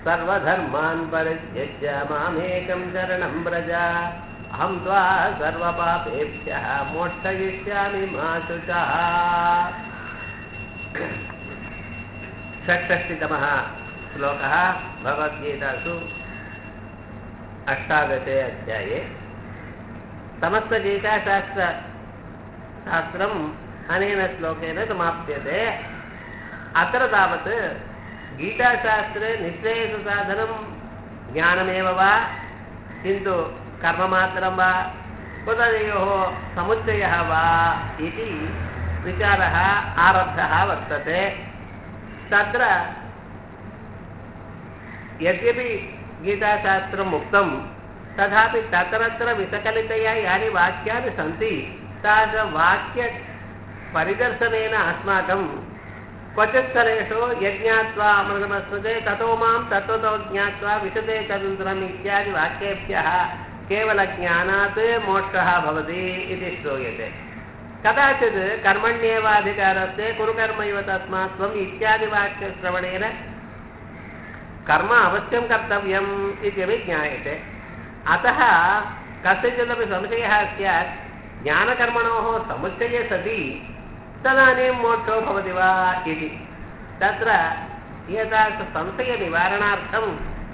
सर्वधर्मान् परित्यज्य मामेकं शरणं व्रज अहं त्वा सर्वपापेभ्यः मोक्षयिष्यामि मा शुचः षट्षष्टितमः श्लोकः भगवद्गीतासु अष्टादशे अध्याये समस्तगीताशास्त्र शास्त्रम् अनेन श्लोकेन समाप्यते अत्र तावत् गीताशास्त्रे निश्चयसाधनं ज्ञानमेव वा किन्तु कर्ममात्रं वा कुतयोः समुच्चयः वा इति विचारः आरब्धः वर्तते तत्र यद्यपि गीताशास्त्रम् उक्तं तथापि तत्रत्र विसकलितया यानि वाक्यानि सन्ति तादृशवाक्यपरिदर्शनेन अस्माकं क्वचित् स्थलेषु यज्ञात्वा अमृतमस्मृते ततो मां तत्त्वतो ज्ञात्वा विशदे तदन्तरम् इत्यादि वाक्येभ्यः केवलज्ञानात् मोक्षः भवति इति श्रूयते कदाचित् कर्मण्येवाधिकारस्य कुरुकर्मैव तस्मात् त्वम् इत्यादि वाक्यश्रवणेन कर्म अवश्यं कर्तव्यम् इत्यपि ज्ञायते अतः कस्यचिदपि संशयः स्यात् ज्ञानकर्मणोः समुच्चये सति तदानीं मोक्षो भवति वा इति तत्र एतादृशसंशयनिवारणार्थं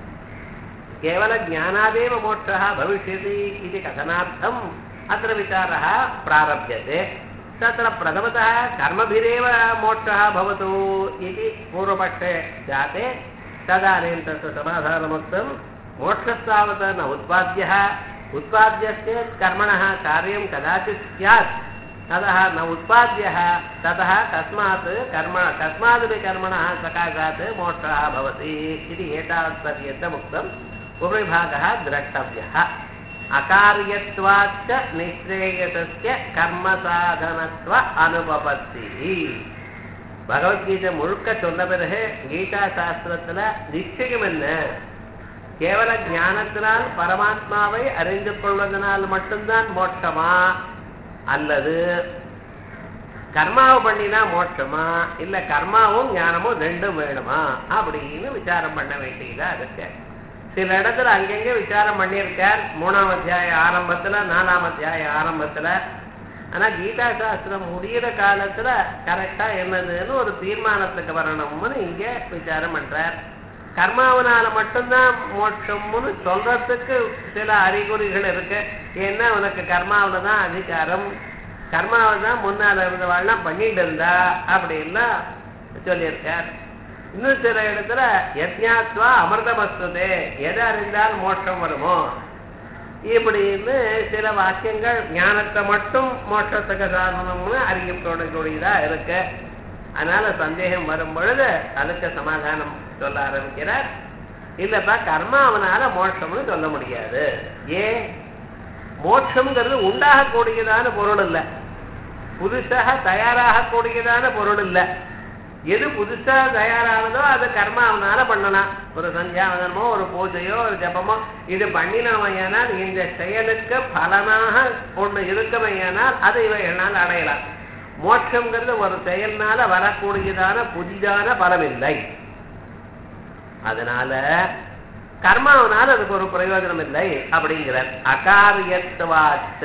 केवलज्ञानादेव मोक्षः भविष्यति इति कथनार्थम् अत्र विचारः प्रारभ्यते तत्र प्रथमतः कर्मभिरेव मोक्षः भवतु इति पूर्वपक्षे जाते तदानीं तत्र समाधानमुक्तं मोक्षस्तावत् न उत्पाद्यः उत्पाद्यश्चेत् कर्मणः कार्यं कदाचित् स्यात् ततः न उत्पाद्यः ततः कस्मात् कर्म कस्मादपि कर्मणः सकाशात् मोक्षः भवति इति एतावत्पर्यन्तमुक्तम् उपविभागः द्रष्टव्यः अकार्यत्वाच्च निःश्रेयसस्य कर्मसाधनत्व அனுபபத்திः பகவத்கீதை முழுக்க சொன்ன பிறகு கீதா சாஸ்திரத்துல நிச்சயம் என்ன கேவல ஞானத்தினால் பரமாத்மாவை அறிந்து கொள்வதனால் மட்டும்தான் மோட்சமா அல்லது கர்மாவை பண்ணினா மோட்சமா இல்ல கர்மாவும் ஞானமும் ரெண்டும் வேணுமா அப்படின்னு விசாரம் பண்ண வேண்டியதா இருக்கு சில இடத்துல அங்கங்க விசாரம் பண்ணியிருக்கார் மூணாம் அத்தியாய ஆரம்பத்துல நாலாம் அத்தியாய ஆரம்பத்துல ஆனா கீதா சாஸ்திரம் முடிகிற காலத்துல கரெக்டா என்னதுன்னு ஒரு தீர்மானத்துக்கு வரணும்னு இங்க விசாரம் பண்றார் கர்மாவனால மட்டும்தான் மோட்சம்னு சொல்றதுக்கு சில அறிகுறிகள் இருக்கு ஏன்னா உனக்கு கர்மாவில தான் அதிகாரம் கர்மாவை தான் முன்னால இருந்தவாள்லாம் பண்ணிட்டு இருந்தா அப்படின்லாம் சொல்லியிருக்கார் இன்னும் சில இடத்துல யஜ்ஞாத்வா அமிர்தமஸ்துதே எதை அறிந்தால் மோட்சம் வருமோ இப்படின்னு சில வாக்கியங்கள் ஞானத்தை மட்டும் மோட்சத்துக்கு சாதனம்னு அறியப்படக்கூடியதா இருக்கு அதனால சந்தேகம் வரும் பொழுது அதுக்கு சமாதானம் சொல்ல ஆரம்பிக்கிறார் இல்லப்பா கர்மா அவனால மோட்சம்னு சொல்ல முடியாது ஏன் மோட்சம்ங்கிறது உண்டாகக்கூடியதான பொருள் இல்லை புதுசாக தயாராகக்கூடியதான பொருள் இல்லை எது புதுசா தயாரானதோ அது கர்மா அவனால பண்ணலாம் ஒரு சந்தியாவதனமோ ஒரு பூஜையோ ஒரு ஜபமோ இது பண்ணினவையானால் இந்த செயலுக்கு பலனாக ஒன்று இருக்குமையானால் அதை இவைகளால் அடையலாம் மோட்சம்ங்கிறது ஒரு செயல்னால வரக்கூடியதான புதிதான பலம் இல்லை அதனால கர்மாவனால அதுக்கு ஒரு பிரயோஜனம் இல்லை அப்படிங்கிறார் அகாரியத்துவாச்ச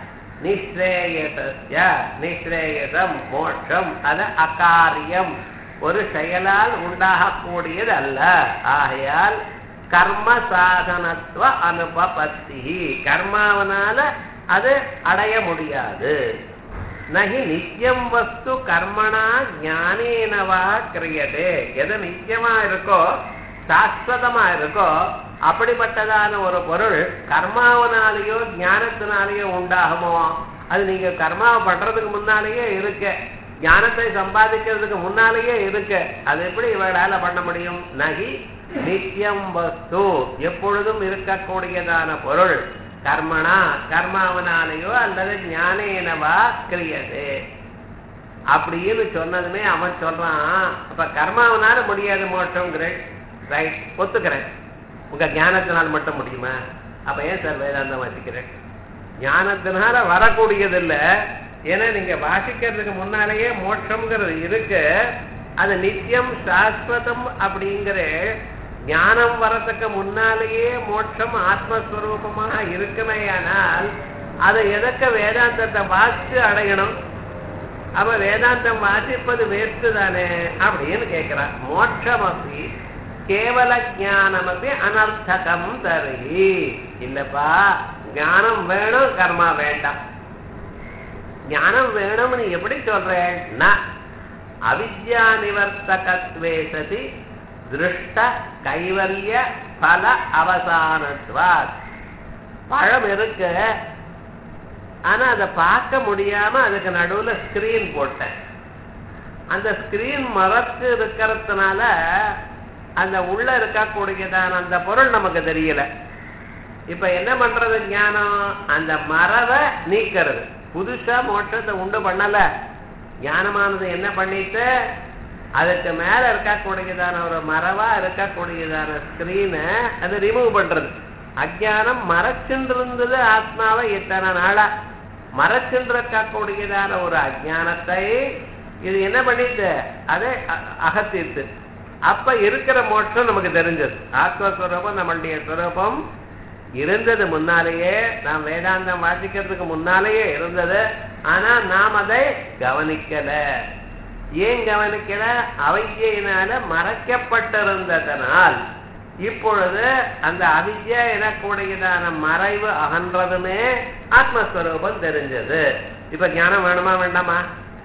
நிஸ்ரேயச நிஸ்ரேயசம் மோட்சம் அது அகாரியம் ஒரு செயலால் உண்டாகக்கூடியது அல்ல ஆகையால் கர்ம சாதனத்துவ அனுபபத்தி கர்மாவனால அது அடைய முடியாது நகி நித்தியம் வஸ்து கர்மணா ஞானேனவா கிரியதே எது நித்தியமா இருக்கோ சாஸ்வதமா இருக்கோ அப்படிப்பட்டதான ஒரு பொருள் கர்மாவனாலேயோ ஞானத்தினாலேயோ உண்டாகுமோ அது நீங்க கர்மாவை பண்றதுக்கு முன்னாலேயே இருக்கு ஞானத்தை சம்பாதிக்கிறதுக்கு முன்னாலேயே இருக்கு அது எப்படி இவர்களால பண்ண முடியும் நகி நித்தியம் வஸ்து எப்பொழுதும் இருக்கக்கூடியதான பொருள் கர்மனா கர்மாவனாலேயோ அல்லது ஞானேனவா கிரியது அப்படின்னு சொன்னதுமே அவன் சொல்றான் அப்ப கர்மாவனால முடியாது மோட்சம் ரைட் ஒத்துக்கிறேன் உங்க ஞானத்தினால் மட்டும் முடியுமா அப்ப ஏன் சார் வேதாந்தம் வச்சுக்கிறேன் ஞானத்தினால வரக்கூடியது இல்லை ஏன்னா நீங்க வாசிக்கிறதுக்கு முன்னாலேயே மோட்சம்ங்கிறது இருக்கு அது நித்தியம் சாஸ்வதம் அப்படிங்கிற ஞானம் வரத்துக்கு முன்னாலேயே மோட்சம் ஆத்மஸ்வரூபமாக இருக்குமேயானால் அதை எதற்க வேதாந்தத்தை வாசிச்சு அடையணும் அவ வேதாந்தம் வாசிப்பது வேஸ்ட் தானே அப்படின்னு கேட்கிறான் மோட்சம் அப்படி கேவல ஜானமப்பி அனர்த்தகம் தருகி இல்லப்பா ஞானம் வேணும் கர்மா வேண்டாம் ஞானம் வேணும்னு எப்படி சொல்றேன்னா அவித்யா நிவர்த்தகத்வே சதி திருஷ்ட கைவல்ய பல அவசானத்வாத் பழம் இருக்கு ஆனா அதை பார்க்க முடியாம அதுக்கு நடுவுல ஸ்கிரீன் போட்டேன் அந்த ஸ்கிரீன் மறைச்சு இருக்கிறதுனால அந்த உள்ள இருக்கக்கூடியதான அந்த பொருள் நமக்கு தெரியல இப்ப என்ன பண்றது ஞானம் அந்த மரவை நீக்கிறது புதுசா மோட்சத்தை உண்டு பண்ணல ஞானமானது என்ன பண்ணிட்டு அதுக்கு மேல இருக்கக்கூடியதான ஒரு மரவா இருக்கக்கூடியதான ஸ்கிரீனை அது ரிமூவ் பண்றது அஜானம் மறைச்சுன்றிருந்தது ஆத்மாவை இத்தனை நாளா மறைச்சுன்றிருக்கக்கூடியதான ஒரு அஜானத்தை இது என்ன பண்ணிட்டு அதை அகத்திட்டு அப்ப இருக்கிற மோட்சம் நமக்கு தெரிஞ்சது ஆத்மஸ்வரூபம் நம்மளுடைய ஸ்வரூபம் இருந்தது முன்னாலேயே நாம் வேதாந்தம் வாசிக்கிறதுக்கு முன்னாலேயே இருந்தது ஆனா நாம் அதை கவனிக்கல ஏன் கவனிக்கல அவையினால மறைக்கப்பட்டிருந்ததனால் இப்பொழுது அந்த அவித்யா எனக்கூடியதான மறைவு அகன்றதுமே ஆத்மஸ்வரூபம் தெரிஞ்சது இப்ப ஞானம் வேணுமா வேண்டாமா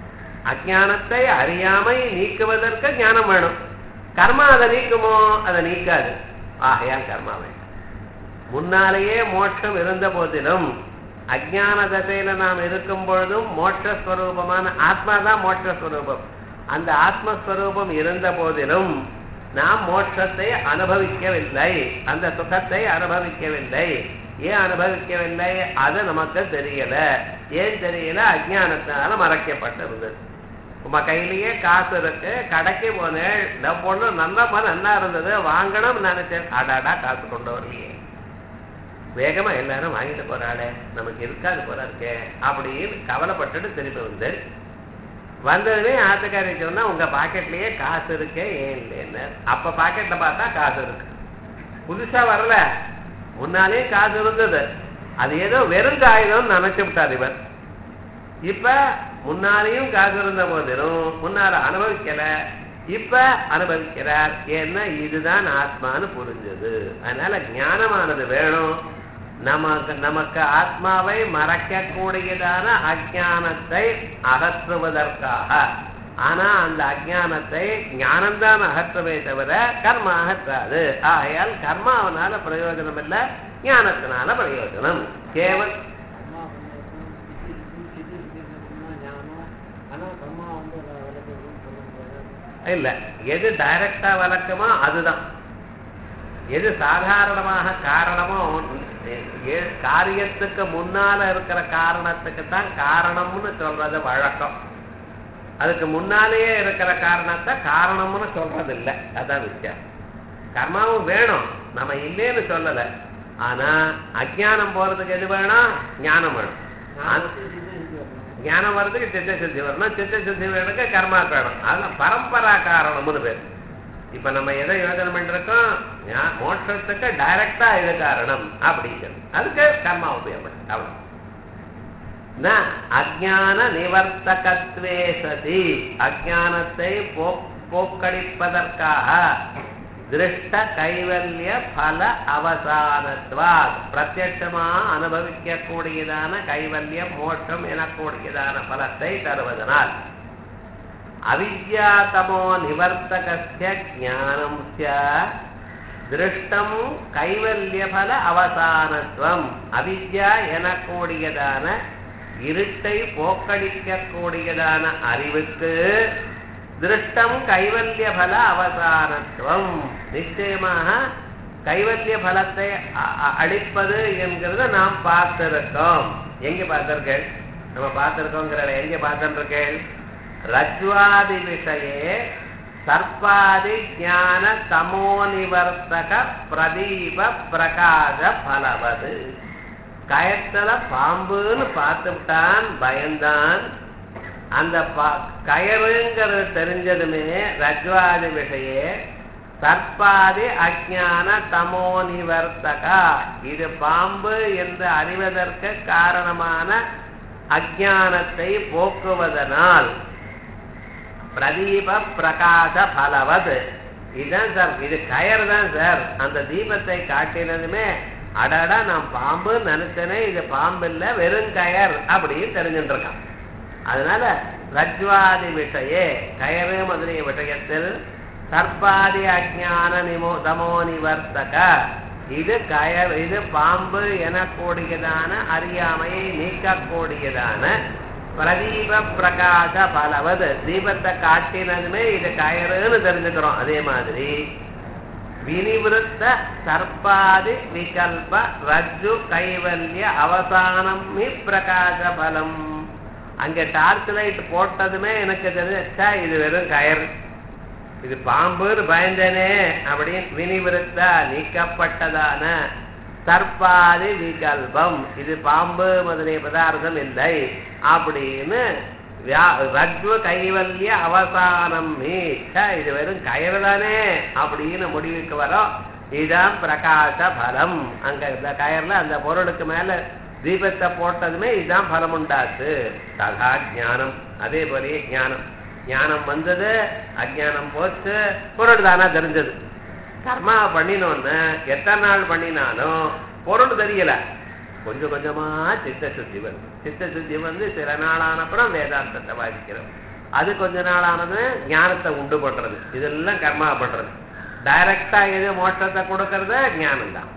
அஜானத்தை அறியாமை நீக்குவதற்கு ஞானம் வேணும் கர்மா அதை நீக்குமோ அதை நீக்காது ஆகையால் கர்மா வேண்டாம் முன்னாலேயே மோட்சம் இருந்த போதிலும் அஜான தசையில நாம் இருக்கும் பொழுதும் மோட்சஸ்வரூபமான ஆத்மா தான் மோட்சஸ்வரூபம் அந்த ஆத்மஸ்வரூபம் இருந்த போதிலும் நாம் மோட்சத்தை அனுபவிக்கவில்லை அந்த சுகத்தை அனுபவிக்கவில்லை ஏன் அனுபவிக்கவில்லை அது நமக்கு தெரியல ஏன் தெரியல அஜானத்தினால மறைக்கப்பட்டிருந்தது உங்க கையிலேயே காசு இருக்கு கடைக்கு போனேன் இந்த பொண்ணு நல்லமா நல்லா இருந்தது வாங்கணும் நினைச்சேன் அடாடா காசு கொண்டு வரலையே வேகமா எல்லாரும் வாங்கிட்டு போறாளே நமக்கு இருக்காது போல இருக்கே அப்படின்னு கவலைப்பட்டுட்டு திரும்பி வந்து வந்ததுமே ஆத்துக்காரி சொன்னா உங்க பாக்கெட்லயே காசு இருக்கே ஏன் இல்லைன்னு அப்ப பாக்கெட்ல பார்த்தா காசு இருக்கு புதுசா வரல முன்னாலே காசு இருந்தது அது ஏதோ வெறும் காகிதம் நினைச்சு விட்டார் இவர் இப்ப முன்னாலேயும் காசு இருந்த போதிலும் முன்னால அனுபவிக்கல இப்ப அனுபவிக்கிறார் ஏன்னா இதுதான் ஆத்மான்னு புரிஞ்சது அதனால ஞானமானது வேணும் நமக்கு நமக்கு ஆத்மாவை மறைக்கக்கூடியதான அஜானத்தை அகற்றுவதற்காக ஆனா அந்த அஜானத்தை ஞானம்தான் அகற்றவே தவிர கர்மா அகற்றாது ஆகையால் கர்மாவனால பிரயோஜனம் இல்லை ஞானத்தினால பிரயோஜனம் கேவல் இல்ல எது டைரக்டா வளர்க்குமோ அதுதான் எது சாதாரணமாக காரணமோ எ- காரியத்துக்கு முன்னால இருக்கிற காரணத்துக்கு தான் காரணம்னு சொல்றது வழக்கம் அதுக்கு முன்னாலேயே இருக்கிற காரணத்தை காரணம்னு சொல்றது இல்லை அதான் விஷயம் கர்மாவும் வேணும் நம்ம இல்லைன்னு சொல்லல ஆனா அஜ்ஞானம் போறதுக்கு எது வேணும் ஞானம் வேணும் அந்த- ஞானம் வர்றதுக்கு சித்த சுத்தி வரணும் சித்த சுத்தி வேணுக்கு கர்மா வேணும் அதெல்லாம் பரம்பரா காரணம்னு பேர் இப்ப நம்ம எதை யோசனை பண்ணிருக்கோம் ஞா- மோட்சத்துக்கு டைரக்டா இது காரணம் அப்படிங்கிறது அதுக்கு கர்மா உபயோகப்படும் அவ்வளவு ந அஜான நிவர்த்தகத்வே சதி அஜானத்தை போ- போக்கடிப்பதற்காக திருஷ்ட கைவல்ய பல அவசானத்வா பிரத்யட்சமா அனுபவிக்க கூடியதான கைவல்யம் மோட்சம் எனக்கூடியதான பலத்தை தருவதனால் அவித்யாதமோ நிவர்த்தகஸ்ய ஞானம் திருஷ்டம் கைவல்யபல அவசானத்துவம் அவித்யா எனக்கூடியதான இருட்டை போக்கடிக்கக்கூடியதான அறிவுக்கு திருஷ்டம் கைவல்ய பல அவசானத்துவம் நிச்சயமாக கைவல்ய பலத்தை அ- அ- அளிப்பது என்கிறத நாம் பார்த்திருக்கோம் எங்க பார்த்திருக்கேன் நம்ம பார்த்திருக்கோங்கிற எங்க பார்த்திருக்கேன் ரஜ்வாதி விஷயே சர்ப்பாதி ஞான தமோனிவர்த்தக பிரதீப பிரகாச பலவது கயத்துல பாம்புன்னு பார்த்துட்டான் பயந்தான் அந்த ப- கயறுங்கிறது தெரிஞ்சதுமே ரஜ்வாதி விஷயே சர்ப்பாதி அஜான தமோ நிவர்த்தகா இது பாம்பு என்று அறிவதற்கு காரணமான அஜானத்தை போக்குவதனால் பிரதீப பிரகாச பலவது இதுதான் சார் இது கயர் தான் சார் அந்த தீபத்தை காட்டினதுமே அடடா நான் பாம்பு நினைச்சனே இது பாம்பு இல்ல வெறும் கயர் அப்படின்னு தெரிஞ்சுட்டு இருக்கான் அதனால ரஜ்வாதி விஷயே கயறு முதலிய விஷயத்தில் சர்ப்பாதி அஜான நிமோ தமோ நிவர்த்தக இது கயர் இது பாம்பு எனக்கூடியதான அறியாமையை நீக்கக்கூடியதான பிரதீப பிரகாச பலவது தீபத்தை காட்டினதுமே இது கயறுன்னு தெரிஞ்சுக்கிறோம் அதே மாதிரி வினிவிருத்த சர்ப்பாதி விகல்ப ரஜ்ஜு கைவல்ய அவசானம் பிரகாச பலம் அங்க டார்ச் லைட் போட்டதுமே எனக்கு தெரிஞ்சா இது வெறும் கயர் இது பாம்புன்னு பயந்தனே அப்படின்னு வினிவிருத்த நீக்கப்பட்டதான சர்ப்பாதி விகல்பம் இது பாம்பு முதலிய பதார்த்தம் இல்லை அப்படின்னு ரஜ்வ கைவல்ய அவசானம் இது வெறும் கயிறு தானே அப்படின்னு முடிவுக்கு வரும் இதுதான் பிரகாச பலம் அங்க இந்த கயர்ல அந்த பொருளுக்கு மேல தீபத்தை போட்டதுமே இதுதான் பலம் உண்டாச்சு ததா ஞானம் அதே போலயே ஞானம் ஞானம் வந்தது அஜானம் போச்சு பொருள் தானா தெரிஞ்சது கர்மா பண்ணினோன்னு எத்தனை நாள் பண்ணினாலும் பொருள் தெரியல கொஞ்சம் கொஞ்சமா சித்த சுத்தி வருது சித்த சுத்தி வந்து சில நாளான அப்புறம் வேதாந்தத்தை வாசிக்கிறோம் அது கொஞ்ச நாளானது ஞானத்தை உண்டு பண்றது இதெல்லாம் கர்மா பண்றது டைரக்டா எது மோட்சத்தை கொடுக்கறது ஞானம் தான்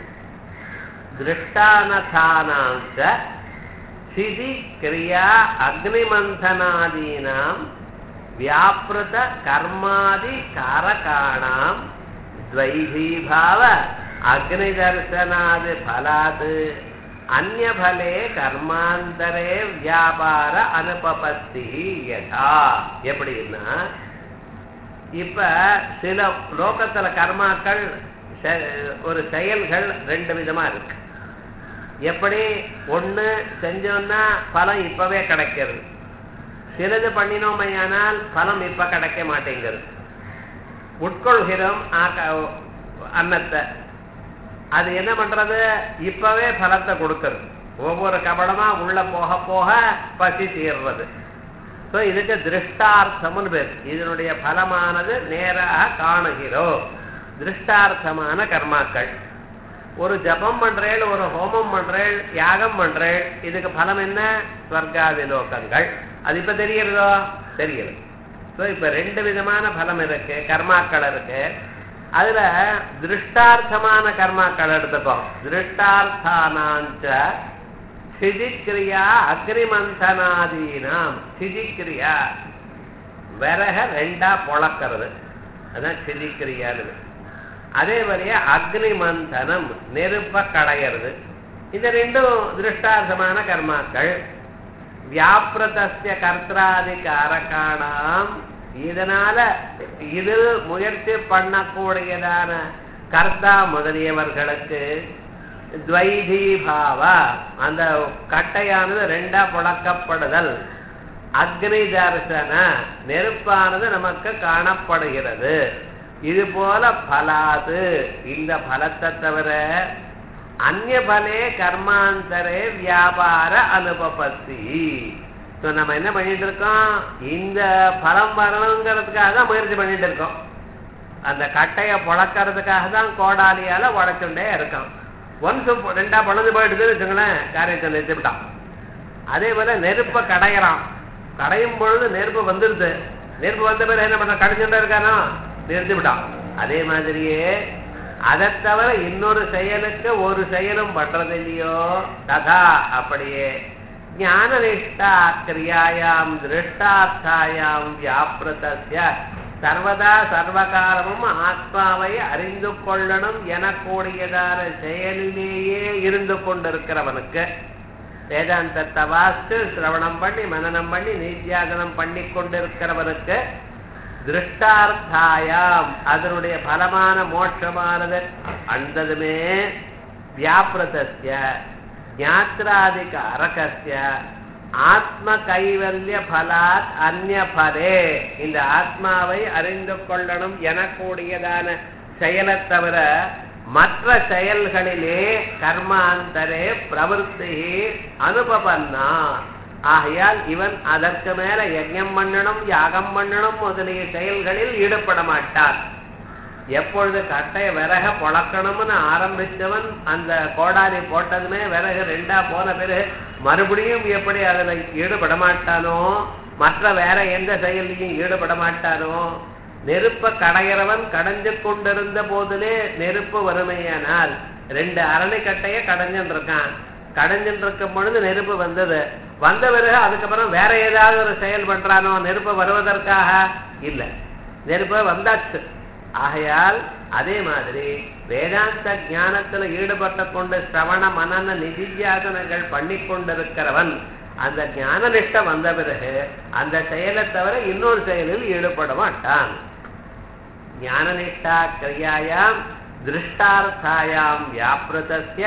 திருஷ்டானதானாஞ்ச சிதி கிரியா அக்னிமந்தனாதீனாம் வியாபிருத கர்மாதி காரகாணாம் द्वैधीभाव அக்னிதர்சனாது பலாது அந்நபலே கர்மாந்தரே வியாபார அனுபபத்தி யதா எப்படின்னா இப்ப சில லோகத்துல கர்மாக்கள் ஒரு செயல்கள் ரெண்டு விதமா இருக்கு எப்படி ஒண்ணு செஞ்சோம்னா பலம் இப்பவே கிடைக்கிறது சிலது பண்ணினோமையானால் பலம் இப்ப கிடைக்க மாட்டேங்கிறது உட்கொள்கிறோம் அன்னத்தை அது என்ன பண்றது இப்பவே பலத்தை கொடுக்கறது ஒவ்வொரு கபடமா உள்ள போக போக பசி தீர்றது ஸோ இதுக்கு திருஷ்டார்த்தம்னு பேர் இதனுடைய பலமானது நேராக காணுகிறோம் திருஷ்டார்த்தமான கர்மாக்கள் ஒரு ஜபம் பண்றேள் ஒரு ஹோமம் பண்றேள் யாகம் பண்றேள் இதுக்கு பலம் என்ன ஸ்வர்காதி லோகங்கள் அது இப்ப தெரியறதோ தெரியல ஸோ இப்ப ரெண்டு விதமான பலம் இருக்கு கர்மாக்கள் இருக்கு அதுல திருஷ்டார்த்தமான கர்மாக்கள் எடுத்துக்கோம் திருஷ்டார்த்தானாஞ்ச சிதிக்கிரியா அக்ரிமந்தனாதீனாம் சிதிக்கிரியா விறக ரெண்டா பொழக்கிறது அதான் சிதிக்கிரியான்னு அதே மாதிரியே அக்னிமந்தனம் நெருப்ப கடையிறது இந்த ரெண்டும் திருஷ்டார்த்தமான கர்மாக்கள் வியாபிரதஸ்ய கர்த்தாதி காரகாணாம் இதனால இதில் முயற்சி பண்ணக்கூடியதான கர்த்தா முதலியவர்களுக்கு துவைதி பாவா அந்த கட்டையானது ரெண்டா புழக்கப்படுதல் அக்னி தரிசன நெருப்பானது நமக்கு காணப்படுகிறது இது போல பலாது இந்த பலத்தை தவிர அந்நிய பலே கர்மாந்தரே வியாபார அனுபபத்தி ஸோ நம்ம என்ன பண்ணிட்டு இருக்கோம் இந்த பலம் வரணுங்கிறதுக்காக தான் முயற்சி பண்ணிட்டு இருக்கோம் அந்த கட்டையை புழக்கிறதுக்காக தான் கோடாலியால உடைச்சுட்டே இருக்கோம் ஒன்ஸ் ரெண்டா பொழுது போயிடுதுன்னு வச்சுங்களேன் காரியத்தை நிறுத்திவிட்டான் அதே போல நெருப்பை கடையிறான் கடையும் பொழுது நெருப்பு வந்துடுது நெருப்பு வந்த பிறகு என்ன பண்ண கடைஞ்சுட்டே இருக்கானோ நிறுத்தி விட்டான் அதே மாதிரியே அதை தவிர இன்னொரு செயலுக்கு ஒரு செயலும் பண்றது இல்லையோ ததா அப்படியே ஞான நிஷ்டா கிரியாயாம் திருஷ்டார்த்தாயாம் வியாபிரதஸ்ய சர்வதா சர்வகாலமும் ஆத்மாவை அறிந்து கொள்ளணும் எனக்கூடியதான செயலிலேயே இருந்து கொண்டிருக்கிறவனுக்கு வேதாந்தத்தை வாசித்து சிரவணம் பண்ணி மனனம் பண்ணி நீத்தியாசனம் பண்ணி கொண்டிருக்கிறவனுக்கு திருஷ்டார்த்தாயாம் அதனுடைய பலமான மோட்சமானது அந்ததுமே வியாபிரதஸ்ய ஞாத்திராதிக அரகஸ்ய ஆத்ம கைவல்ய பலாத் அந்நிய பலே இந்த ஆத்மாவை அறிந்து கொள்ளணும் எனக்கூடியதான செயலை தவிர மற்ற செயல்களிலே கர்மாந்தரே பிரவருத்தி அனுபவன்னா ஆகையால் இவன் அதற்கு மேல யஜ்ஞம் பண்ணணும் யாகம் பண்ணணும் முதலிய செயல்களில் ஈடுபட மாட்டான் எப்பொழுது கட்டைய விறக பொழக்கணும்னு ஆரம்பிச்சவன் அந்த கோடாரி போட்டதுமே விறகு ரெண்டா போன பிறகு மறுபடியும் எப்படி அதுல ஈடுபட மாட்டானோ மற்ற வேற எந்த செயலையும் ஈடுபட மாட்டானோ நெருப்ப கடைகிறவன் கடைஞ்சு கொண்டிருந்த போதிலே நெருப்பு வறுமையானால் ரெண்டு அரணிக்கட்டைய கடைஞ்சுட்டு இருக்கான் கடைஞ்சுட்டு இருக்கும் பொழுது நெருப்பு வந்தது வந்த பிறகு அதுக்கப்புறம் வேற ஏதாவது ஒரு செயல் பண்றானோ நெருப்பு வருவதற்காக இல்ல நெருப்பு வந்தாச்சு ஆகையால் அதே மாதிரி வேதாந்த ஞானத்துல ஈடுபட்டு கொண்டு சிரவண மனன நிதித்தியாசனங்கள் பண்ணி கொண்டிருக்கிறவன் அந்த ஞான நிஷ்ட வந்த பிறகு அந்த செயலை தவிர இன்னொரு செயலில் ஈடுபட மாட்டான் ஞான நிஷ்டா கிரியாயாம் திருஷ்டார்த்தாயாம் வியாபிருதஸ்ய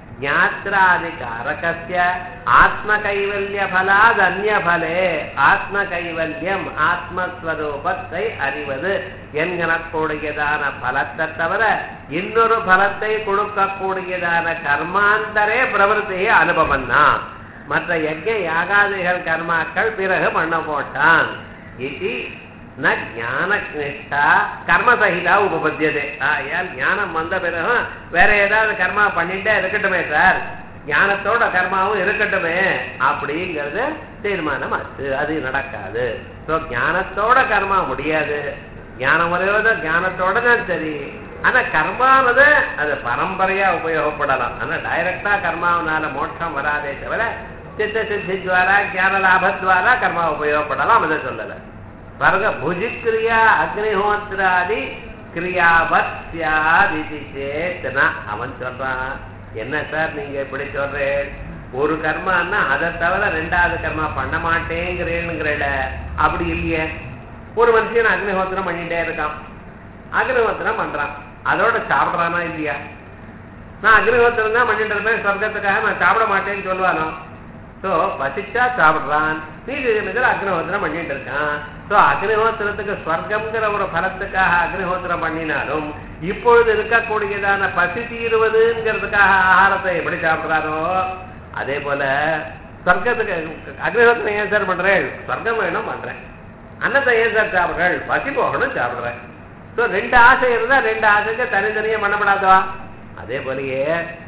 ஞாத்ராதிகாரகஸ்ய ஆத்ம கைவல்ய பலாத் அந்நிய பலே ஆத்ம கைவல்யம் ஆத்மஸ்வரூபத்தை அறிவது என்கூடியதான பலத்தை தவிர இன்னொரு பலத்தை கொடுக்கக்கூடியதான கர்மாந்தரே பிரவருத்தியை அனுபவம் தான் மற்ற யஜ்ய யாகாதிகள் கர்மாக்கள் பிறகு பண்ண போட்டான் இது ந ஞான நிஷ்டா கர்மசகிதா உபபத்தியதே ஆயால் ஞானம் வந்த பிறகு வேற ஏதாவது கர்மா பண்ணிட்டே இருக்கட்டுமே சார் ஞானத்தோட கர்மாவும் இருக்கட்டுமே அப்படிங்கிறது தீர்மானம் ஆச்சு அது நடக்காது ஸோ ஞானத்தோட கர்மா முடியாது ஞானம் வருவது ஞானத்தோட தான் சரி ஆனா கர்மாவது அது பரம்பரையா உபயோகப்படலாம் ஆனா டைரக்டா கர்மாவனால மோட்சம் வராதே தவிர சித்த சித்தி துவாரா ஞான லாபத்வாரா கர்மா உபயோகப்படலாம் அதை சொல்லலை ஸ்வர்க புஜிக்கிரியா அக்னிஹோத்திராதி கிரியாவத் சியாதிதி சேத்தனா அவன் சொல்றான் என்ன சார் நீங்க இப்படி சொல்றேன் ஒரு கர்மான்னா அதை தவிர ரெண்டாவது கர்மா பண்ண மாட்டேங்கிறேனுங்கிறல அப்படி இல்லையே ஒரு மனுஷன் அக்னிஹோத்திரம் பண்ணிட்டே இருக்கான் அக்னிஹோத்திரம் பண்றான் அதோட சாப்பிட்றானா இல்லையா நான் அக்னிஹோத்திரம் தான் பண்ணிட்டு இருப்பேன் சொர்க்கத்துக்காக நான் சாப்பிட மாட்டேன்னு சொல்லுவானோ ஸோ பசிச்சா சாப்பிட்றான் மீதி இருக்கிற அக்னிஹோத்திரம் பண்ணிட்டு இருக்கான் ஸோ அக்னிஹோத்திரத்துக்கு ஸ்வர்க்கம்ங்கிற ஒரு பலத்துக்காக அக்னிஹோத்திரம் பண்ணினாலும் இப்பொழுது இருக்கக்கூடியதான பசி தீருவதுங்கிறதுக்காக ஆகாரத்தை எப்படி சாப்பிட்றாரோ அதே போல சொர்க்கத்துக்கு அக்னிஹோத்திரம் ஏன் சார் பண்றேன் சொர்க்கம் வேணும் பண்றேன் அன்னத்தை ஏன் சார் சாப்பிட்றேன் பசி போகணும் சாப்பிட்றேன் ஸோ ரெண்டு ஆசை இருந்தா ரெண்டு ஆசைக்கு தனித்தனியா பண்ணப்படாதா அதே போலயே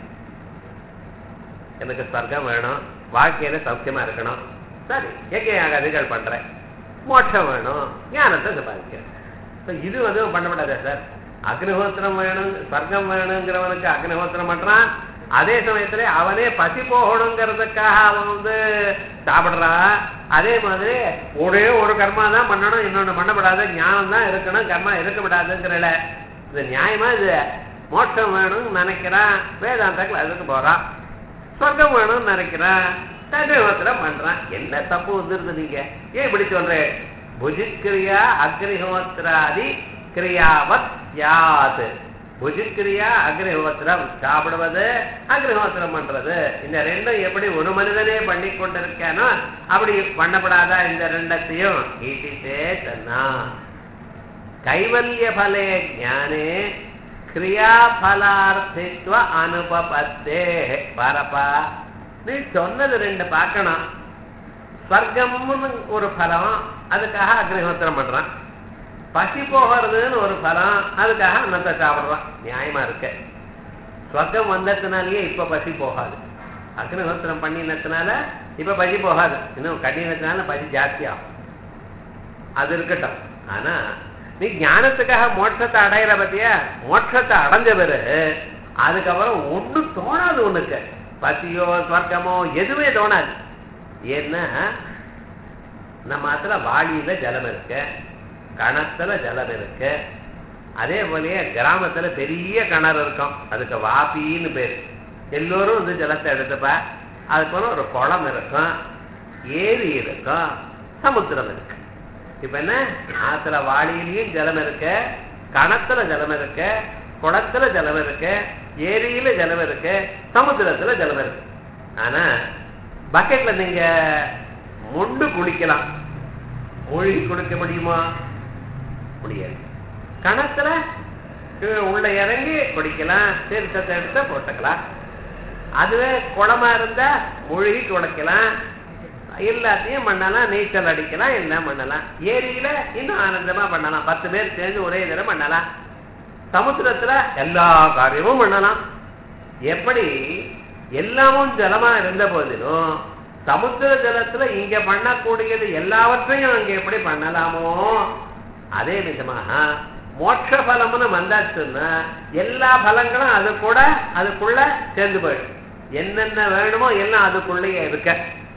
எனக்கு சொர்க்கம் வேணும் வாழ்க்கையில சௌக்கியமா இருக்கணும் சரி எங்கே அதிகள் பண்றேன் மோட்சம் வேணும் ஞானத்தை சம்பாதிக்கிறேன் So, இது வந்து பண்ணப்படாதா சார் அக்னிஹோத்திரம் வேணும் சொர்க்கம் வேணுங்கிறவனுக்கு அக்னிஹோத்திரம் பண்றான் அதே சமயத்துல அவனே பசி போகணுங்கிறதுக்காக அவன் வந்து சாப்பிடுறான் அதே மாதிரி ஒரே ஒரு கர்மா தான் பண்ணணும் இன்னொன்னு பண்ணப்படாது ஞானம் தான் இருக்கணும் கர்மா இருக்கக்கூடாதுங்கிறல இது நியாயமா இது மோட்சம் வேணும்னு நினைக்கிறான் வேதாந்த கிளாஸுக்கு போறான் சொர்க்கம் வேணும்னு நினைக்கிறான் தகவத்திரம் பண்றான் என்ன தப்பு வந்துருது நீங்க ஏன் இப்படி சொல்றேன் புஜிக்கிரியா அக்னிஹோத்திராதி கிரியாவத் யாது புஜிக்கிரியா அக்னிஹோத்திரம் சாப்பிடுவது அக்னிஹோத்திரம் பண்றது இந்த ரெண்டும் எப்படி ஒரு மனிதனே பண்ணி கொண்டிருக்கானோ அப்படி பண்ணப்படாதா இந்த ரெண்டத்தையும் ஈட்டிட்டே தன்னா கைவல்ய பலே ஞானே கிரியாபலார்த்தித்வ அனுபபத்தே பாரப்பா நீ சொன்னது ரெண்டு பார்க்கணும் ஸ்வர்க்கம்னு ஒரு பலம் அதுக்காக அக்னிஹோத்திரம் பண்றான் பசி போகிறதுன்னு ஒரு பலம் அதுக்காக அன்னத்தை சாப்பிடுறான் நியாயமா இருக்கு ஸ்வர்க்கம் வந்ததுனாலயே இப்ப பசி போகாது அக்னிஹோத்திரம் பண்ணினதுனால இப்ப பசி போகாது இன்னும் கடினத்தினால பசி ஜாஸ்தியாகும் அது இருக்கட்டும் ஆனா நீ ஞானத்துக்காக மோட்சத்தை அடையிற பத்தியா மோட்சத்தை அடைஞ்ச பிறகு அதுக்கப்புறம் ஒண்ணும் தோணாது உனக்கு பசியோ ஸ்வர்க்கமோ எதுவுமே தோணாது ஏன்னா நம்ம அதுல வாளியில ஜலம் இருக்கு கணத்துல ஜலம் இருக்கு அதே போலயே கிராமத்துல பெரிய கிணறு இருக்கும் அதுக்கு வாப்பின்னு பேர் எல்லோரும் வந்து ஜலத்தை எடுத்துப்பா அதுக்கு ஒரு குளம் இருக்கும் ஏரி இருக்கும் சமுத்திரம் இருக்கு இப்ப என்ன ஆத்துல வாளியிலையும் ஜலம் இருக்கு கணத்துல ஜலம் இருக்கு குளத்துல ஜலம் இருக்கு ஏரியில ஜலம் இருக்கு சமுத்திரத்துல ஜலம் இருக்கு ஆனா பக்கெட்ல நீங்க மொண்டு குளிக்கலாம் மூழ்கி குளிக்க முடியுமா முடியாது கணத்துல கீழே உள்ள இறங்கி குடிக்கலாம் தீர்த்தத்தை எடுத்து போட்டுக்கலாம் அதுவே குளமா இருந்தா மூழ்கி குடைக்கலாம் எல்லாத்தையும் பண்ணலாம் நீச்சல் அடிக்கலாம் எல்லாம் பண்ணலாம் ஏரியில இன்னும் ஆனந்தமா பண்ணலாம் பத்து பேர் சேர்ந்து ஒரே தடவை பண்ணலாம் சமுத்திரத்துல எல்லா காரியமும் பண்ணலாம் எப்படி எல்லாமும் ஜலமா இருந்த போதிலும் சமுத்திர ஜலத்துல இங்க பண்ணக்கூடியது எல்லாவற்றையும் அங்க எப்படி பண்ணலாமோ அதே விதமாக மோட்ச பலம்னு வந்தாச்சுன்னா எல்லா பலங்களும் அது கூட அதுக்குள்ள சேர்ந்து போயிடும் என்னென்ன வேணுமோ எல்லாம் அதுக்குள்ளேயே இருக்க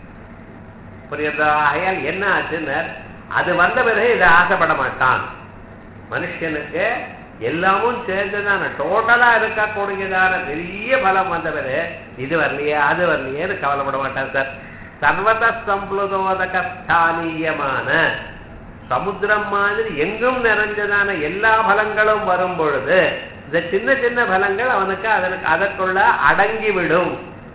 புரியுதா ஆகையால் என்ன ஆச்சுன்னு அது வந்த பிறகு இதை ஆசைப்பட மாட்டான் மனுஷனுக்கு எல்லாமும் சேர்ந்துதான டோட்டலா இருக்கக்கூடியதான பெரிய பலம் வந்த பிறகு இது வரலையே அது வரலையேன்னு கவலைப்பட மாட்டான் சார் சர்வத சம்பளுதோதக ஸ்தானியமான சமுத்திரம் மாதிரி எங்கும் நிறைஞ்சதான எல்லா பலங்களும் வரும் பொழுது இந்த சின்ன சின்ன பலங்கள் அவனுக்கு அதற்கு அதற்குள்ள அடங்கிவிடும்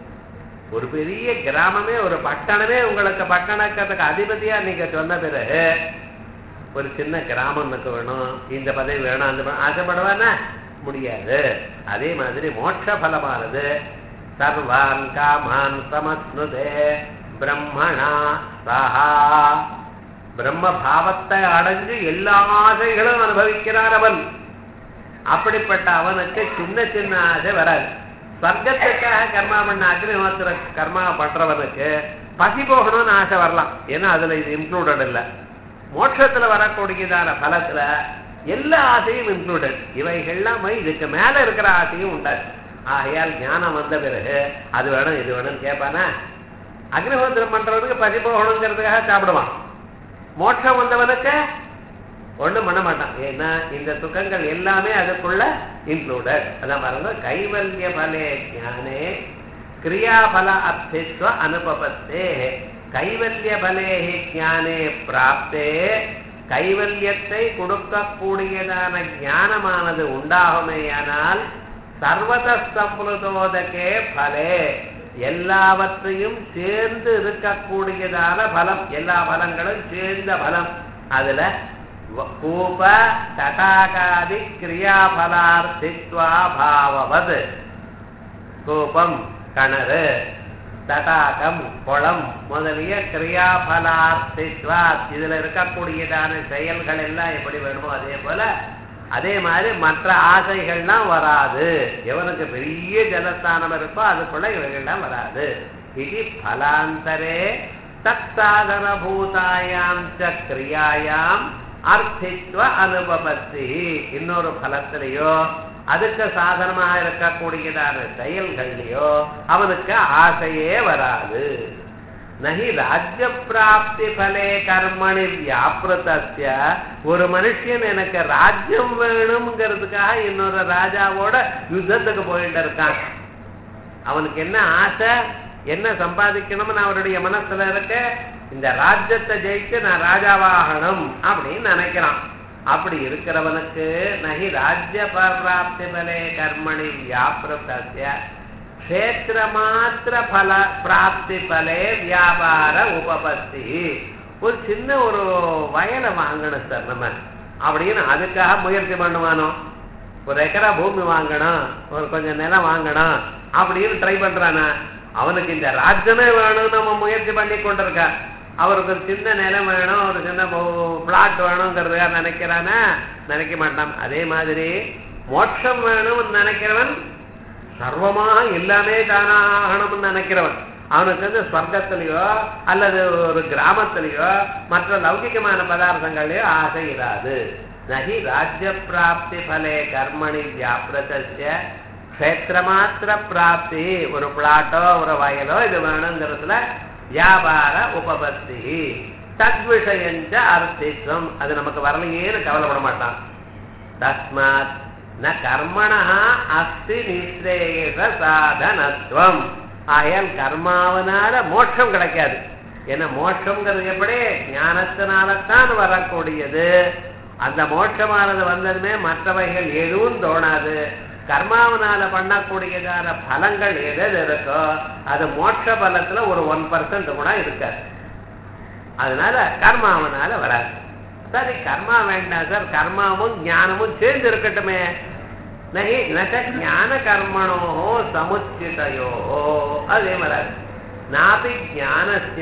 ஒரு பெரிய கிராமமே ஒரு பட்டணமே உங்களுக்கு பட்டணத்துக்கு அதிபதியா நீங்க சொன்ன பிறகு ஒரு சின்ன கிராமம் எனக்கு வேணும் இந்த பதவி வேணும் அந்த பதவி ஆசைப்படுவானா முடியாது அதே மாதிரி மோட்ச பலமானது சர்வான் காமான் சமஸ்னுதே பிரம்மணா சஹா பிரம்ம பாவத்தை அடைஞ்சு எல்லா ஆசைகளும் அனுபவிக்கிறான் அவன் அப்படிப்பட்ட அவனுக்கு சின்ன சின்ன ஆசை வராது ஸ்வர்க்கத்துக்காக கர்மா பண்ண அக்னிஹோத்திர கர்மா பண்றவனுக்கு பசி போகணும்னு ஆசை வரலாம் ஏன்னா அதுல இது இன்க்ளூடட் இல்லை மோட்சத்துல வரக்கூடியதான பலத்துல எல்லா ஆசையும் இன்க்ளூடட் இவைகள்லாம் இதுக்கு மேல இருக்கிற ஆசையும் உண்டாது ஆகையால் ஞானம் வந்த பிறகு அது வேணும் இது வேணும்னு கேட்பானா அக்னிஹோத்திரம் பண்றவனுக்கு பசி போகணுங்கிறதுக்காக சாப்பிடுவான் மோட்சம் வந்தவனுக்கு ஒண்ணும் பண்ண மாட்டான் ஏன்னா இந்த சுகங்கள் எல்லாமே அதுக்குள்ள இன்க்ளூடட் அதான் பாருங்க கைவல்ய பலே ஞானே கிரியாபல அர்த்தித்வ அனுபவத்தே கைவல்ய பலே ஞானே பிராப்தே கைவல்யத்தை கொடுக்கக்கூடியதான ஞானமானது உண்டாகுமேயானால் சர்வத சம்புதோதகே பலே எல்லாவற்றையும் சேர்ந்து இருக்கக்கூடியதான பலம் எல்லா பலங்களும் சேர்ந்த பலம் அதுல கூப தடாகாதி கிரியாபலார்த்தித்வா பாவவது கூபம் கிணறு தடாகம் குளம் முதலிய கிரியாபலார்த்தித்வா இதுல இருக்கக்கூடியதான செயல்கள் எல்லாம் எப்படி வேணுமோ அதே போல அதே மாதிரி மற்ற ஆசைகள்லாம் வராது எவனுக்கு பெரிய ஜலஸ்தானம் இருக்கோ அதுக்குள்ள இவைகள்லாம் வராது இது பலாந்தரே தத் சாதன பூதாயாம் ச கிரியாயாம் அர்த்தித்வ அனுபவத்தி இன்னொரு பலத்திலேயோ அதுக்கு சாதனமாக இருக்கக்கூடியதான செயல்கள்லையோ அவனுக்கு ஆசையே வராது நகி ராஜ்ய பிராப்தி பலே கர்மணி வியாபிருத்திய ஒரு மனுஷன் எனக்கு ராஜ்யம் வேணுங்கிறதுக்காக இன்னொரு ராஜாவோட யுத்தத்துக்கு போயிட்டு இருக்கான் அவனுக்கு என்ன ஆசை என்ன சம்பாதிக்கணும்னு அவருடைய மனசுல இருக்க இந்த ராஜ்யத்தை ஜெயிச்சு நான் ராஜாவாகணும் அப்படின்னு நினைக்கிறான் அப்படி இருக்கிறவனுக்கு நகி ராஜ்ய பிராப்தி பலே கர்மணி வியாபிருத்திய க்ஷேத்திர மாத்திர பல பிராப்தி பலே வியாபார உபபத்தி ஒரு சின்ன ஒரு வயலை வாங்கணும் சார் நம்ம அப்படின்னு அதுக்காக முயற்சி பண்ணுவானோ ஒரு ஏக்கரா பூமி வாங்கணும் ஒரு கொஞ்சம் நிலம் வாங்கணும் அப்படின்னு ட்ரை பண்றானா அவனுக்கு இந்த ராஜ்யமே வேணும்னு நம்ம முயற்சி பண்ணி கொண்டிருக்கா அவருக்கு ஒரு சின்ன நிலம் வேணும் ஒரு சின்ன பிளாட் வேணுங்கிறதுக்காக நினைக்கிறானா நினைக்க மாட்டான் அதே மாதிரி மோட்சம் வேணும்னு நினைக்கிறவன் சர்வமாக எல்லாமே தானாகணும்னு நினைக்கிறவன் அவனுக்கு வந்து ஸ்வர்க்கத்திலேயோ அல்லது ஒரு கிராமத்திலேயோ மற்ற லௌகிகமான பதார்த்தங்களையோ ஆசை இராது நகி ராஜ்ய பிராப்தி பலே கர்மணி வியாபிரதஸ்ய க்ஷேத்திரமாத்திர பிராப்தி ஒரு பிளாட்டோ ஒரு வயலோ இது வேணுங்கிறதுல வியாபார உபபத்தி தத்விஷயஞ்ச அர்த்தித்வம் அது நமக்கு வரலையேன்னு கவலைப்பட மாட்டான் தஸ்மாத் ந கர்மணா அஸ்தி நிஸ்ரேஷ சாதனத்துவம் ஆயால் கர்மாவனால மோட்சம் கிடைக்காது ஏன்னா மோட்சம்ங்கிறது எப்படி ஞானத்தினால்தான் வரக்கூடியது அந்த மோட்சமானது வந்ததுமே மற்றவைகள் எதுவும் தோணாது கர்மாவனால பண்ணக்கூடியதான பலங்கள் எது எது இருக்கோ அது மோட்ச பலத்துல ஒரு ஒன் பர்சன்ட் கூட இருக்காது அதனால கர்மாவனால வராது சரி கர்மா வேண்டாம் சார் கர்மாவும் ஞானமும் சேர்ந்து இருக்கட்டுமே நகி நக ஞான கர்மணோ சமுச்சிதையோ அதே வராது நாபி ஞானஸ்ய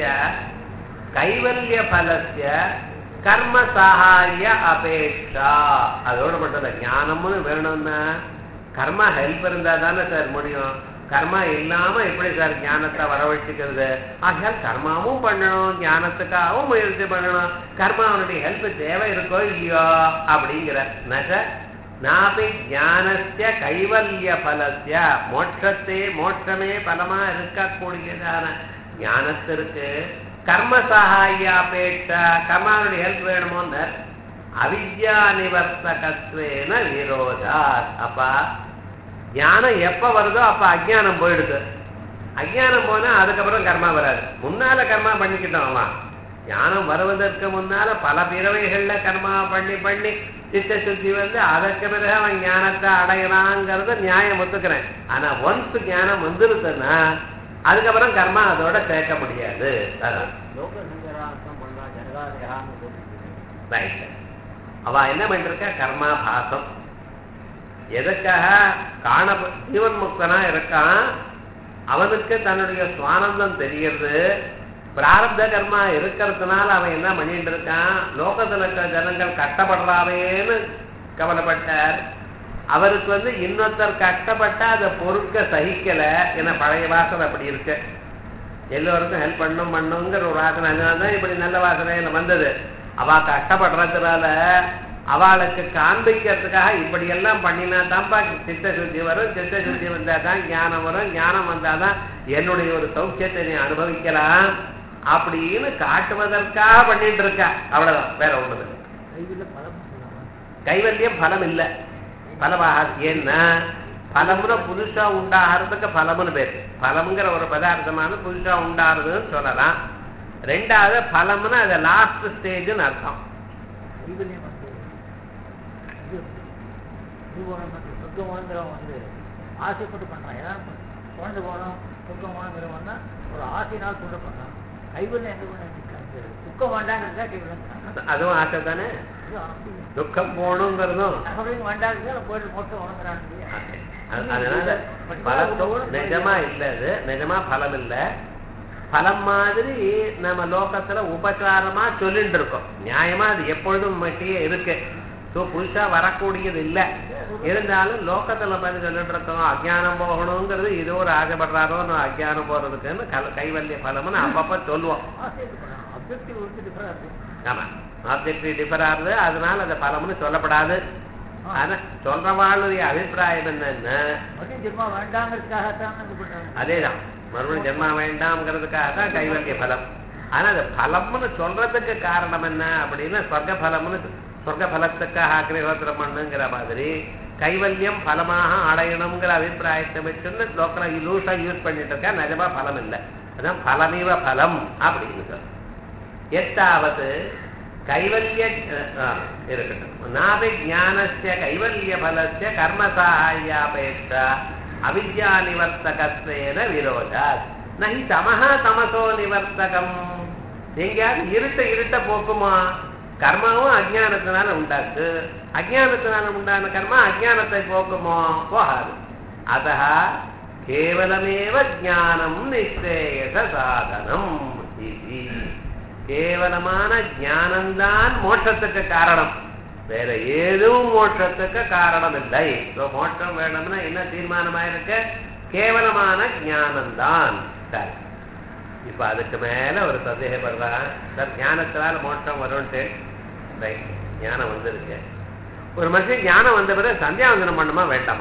கைவல்ய பலஸ்ய கர்ம சகாய அபேட்சா அதோட மட்டும் இல்ல ஞானம்னு வேணும்னா கர்மா ஹெல்ப் இருந்தா தானே சார் முடியும் கர்மா இல்லாம எப்படி சார் ஞானத்தை வரவழைச்சிக்கிறது ஆகையால் கர்மாவும் பண்ணணும் ஞானத்துக்காகவும் முயற்சி பண்ணணும் கர்மாவனுடைய ஹெல்ப் தேவை இருக்கோ இல்லையோ அப்படிங்கிற நக நாபி ஞானஸ்ய கைவல்ய பலஸ்ய மோட்சத்தே மோட்சமே பலமா இருக்கக்கூடியதான ஞானத்திற்கு கர்ம சகாயாபேட்சா கர்மாவுடைய ஹெல்ப் வேணுமோன்னு அவித்யா நிவர்த்தகத்வேன விரோதா அப்பா ஞானம் எப்ப வருதோ அப்ப அஜ்ஞானம் போயிடுது அஜ்ஞானம் போனா அதுக்கப்புறம் கர்மா வராது முன்னால கர்மா பண்ணிக்கிட்டோம் அவன் ஞானம் வருவதற்கு முன்னால பல பிறவைகள்ல கர்மா பண்ணி பண்ணி சித்த சுத்தி வந்து அதற்கு பிறகு அவன் ஞானத்தை அடையலாங்கிறத நியாயம் ஒத்துக்கிறேன் ஆனா ஒன்ஸ் ஞானம் வந்துருதுன்னா அதுக்கப்புறம் கர்மா அதோட சேர்க்க முடியாது அதான் லோக சங்கரார்த்தம் பண்ணா ஜனகாதேகான்னு போட்டு ரைட் அவ என்ன பண்ணிருக்கா கர்மா பாசம் எதுக்காக காண ஜீவன் முக்தனா இருக்கான் அவனுக்கு தன்னுடைய சுவானந்தம் தெரியறது பிராரப்த கர்மா இருக்கிறதுனால அவன் என்ன பண்ணிட்டு இருக்கான் லோகத்துல இருக்க ஜனங்கள் கஷ்டப்படுறாவேன்னு கவலைப்பட்டார் அவருக்கு வந்து இன்னொருத்தர் கஷ்டப்பட்டா அதை பொறுக்க சகிக்கல என பழைய வாசனை அப்படி இருக்கு எல்லோருக்கும் ஹெல்ப் பண்ணும் பண்ணுங்கிற ஒரு வாசனை அதனால தான் இப்படி நல்ல வாசனையில வந்தது அவ கஷ்டப்படுறதுனால அவளுக்கு காண்பிக்கிறதுக்காக இப்படி எல்லாம் பண்ணினா தான்ப்பா சித்த சுத்தி வரும் சித்த சுத்தி வந்தா தான் ஞானம் வரும் ஞானம் வந்தாதான் என்னுடைய ஒரு சௌக்கியத்தை நீ அனுபவிக்கலாம் அப்படின்னு காட்டுவதற்காக பண்ணிட்டு இருக்கா அவ்வளவுதான் வேற ஒண்ணுது கைவில பலம் சொன்னாங்க கைவல்யம் பலம் இல்ல பலமாக ஏன்னா பலம்னு புதுசா உண்டாகிறதுக்கு பலம்னு பேர் பலம்ங்கிற ஒரு பதார்த்தமான புதுசா உண்டாகிறதுன்னு சொல்லலாம் ரெண்டாவது பலம்னு அது லாஸ்ட் ஸ்டேஜ்னு அர்த்தம் கைவில்யம் வந்து இது திருவோணம் வந்து சொர்க்கம் வாழ்ந்தவன் வந்து ஆசைப்பட்டு பண்றான் ஏதாவது குழந்தை போகணும் சொர்க்கம் வாழ்ந்துருவன்னா ஒரு ஆசையினால் கூட பண்றான் கைவில்யம் எந்த பண்ண துக்கம் வேண்டாங்கிறதா கைவில்யம் அதுவும் ஆசை தானே துக்கம் போகணுங்கிறதும் வேண்டாங்க போயிட்டு மோட்டம் வாங்குறான் இல்லையா அது- அதனால பலத்தும் நிஜமா இல்ல அது நிஜமா பலம் இல்ல பலம் மாதிரி நம்ம லோகத்துல உபச்சாரமா சொல்லிட்டு இருக்கோம் நியாயமா அது எப்பொழுதும் மட்டியே இருக்கு ஸோ புதுசா வரக்கூடியது இல்ல இருந்தாலும் லோகத்துல பார்த்து சொல்லிட்டு இருக்கோம் அஜ்ஞானம் போகணுங்கிறது இது ஒரு ஆசைப்படுறாரோ நான் அஜ்ஞானம் போறதுக்குன்னு கல கைவல்ய பலம்னு அப்பப்ப சொல்லுவோம் ஆசைக்கு பண்ணலாம் அப்ஜெக்டிவ் வந்து டிஃபரெண்ட் ஆமா ஆப்ஜெக்ட் டிஃபர் ஆகுது அதனால அந்த பலம்னு சொல்லப்படாது ஆனா சொல்றவாளுடைய அபிப்பிராயம் என்னன்னா மறுபடியும் ஜென்மா வேண்டாங்கிறதுக்காகத்தான் இது பண்றாங்க அதேதான் மறுபடியும் ஜென்மா வேண்டாம்ங்கிறதுக்காக தான் கைவல்ய பலம் ஆனா அது பலம்னு சொல்றதுக்கு காரணம் என்ன அப்படின்னா சொர்க்க பலம்னு சொர்க்க பலத்துக்காக அக்னிஹோத்திரம் பண்ணுங்கிற மாதிரி கைவல்யம் பலமாக அடையணுங்கிற அபிப்பிராயத்தை வச்சுன்னு லோக்கல லூசா யூஸ் பண்ணிட்டு இருக்கா நிஜமா பலம் இல்லை அதான் பலமிவ பலம் அப்படின்னு சொல்ல எத்தாவது கைவல்ய ஆ, இருக்கட்டும் நாபி ஞானஸ்ய கைவல்ய பலஸ்ய கர்ம சாயாபேட்சா அவித்யா நிவர்த்தகத்வேன விரோதாத் நஹி தமஹா தமசோ நிவர்த்தகம் எங்கேயாவது இருட்ட இருட்ட போக்குமா கர்மாவும் அஜ்ஞானத்தினால உண்டாச்சு அஜ்ஞானத்தினால உண்டான கர்மா அஜ்ஞானத்தை போக்குமோ போகாது அத கேவலமேவ ஞானம் நிச்சேயச சாதனம் இது கேவலமான ஞானம்தான் மோட்சத்துக்கு காரணம் வேற ஏதும் மோட்சத்துக்கு காரணம் இல்லை So, மோட்சம் வேணும்னா என்ன தீர்மானமா இருக்கு கேவலமான ஞானம்தான் சரி இப்ப அதுக்கு மேல ஒரு சந்தேகப்படுறான் சார் ஞானத்தினால மோட்சம் வரும்ட்டு ரைட் ஞானம் வந்திருக்கு ஒரு மனுஷன் ஞானம் வந்த பிறகு சந்தியாவந்தனம் பண்ணுமா வேண்டாமா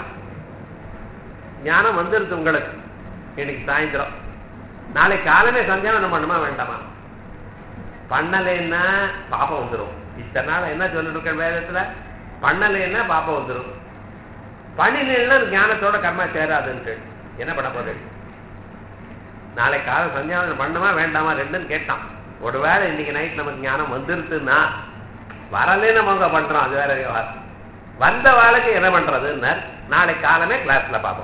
ஞானம் வந்துருது உங்களுக்கு இன்னைக்கு சாயந்தரம் நாளை காலமே சந்தியாவந்தனம் பண்ணுமா வேண்டாமா பண்ணலைன்னா பாப்பம் வந்துடும் இத்தனை நாள் என்ன சொல்லிட்டு இருக்க வேதத்துல பண்ணலைன்னா பாப்பம் வந்துடும் பண்ணினா ஞானத்தோட கர்மா சேராதுன்ட்டு என்ன பண்ண போறது நாளை காலம் சந்தியாவந்தனம் பண்ணுமா வேண்டாமா ரெண்டுன்னு கேட்டான் ஒருவேளை இன்னைக்கு நைட் நமக்கு ஞானம் வந்துருச்சுன்னா வரலே நம்ம அங்க பண்றோம் அது வேற விவகாரம் வந்த வாளுக்கு என்ன பண்றதுன்னு நாளை காலமே கிளாஸ்ல பார்ப்போம்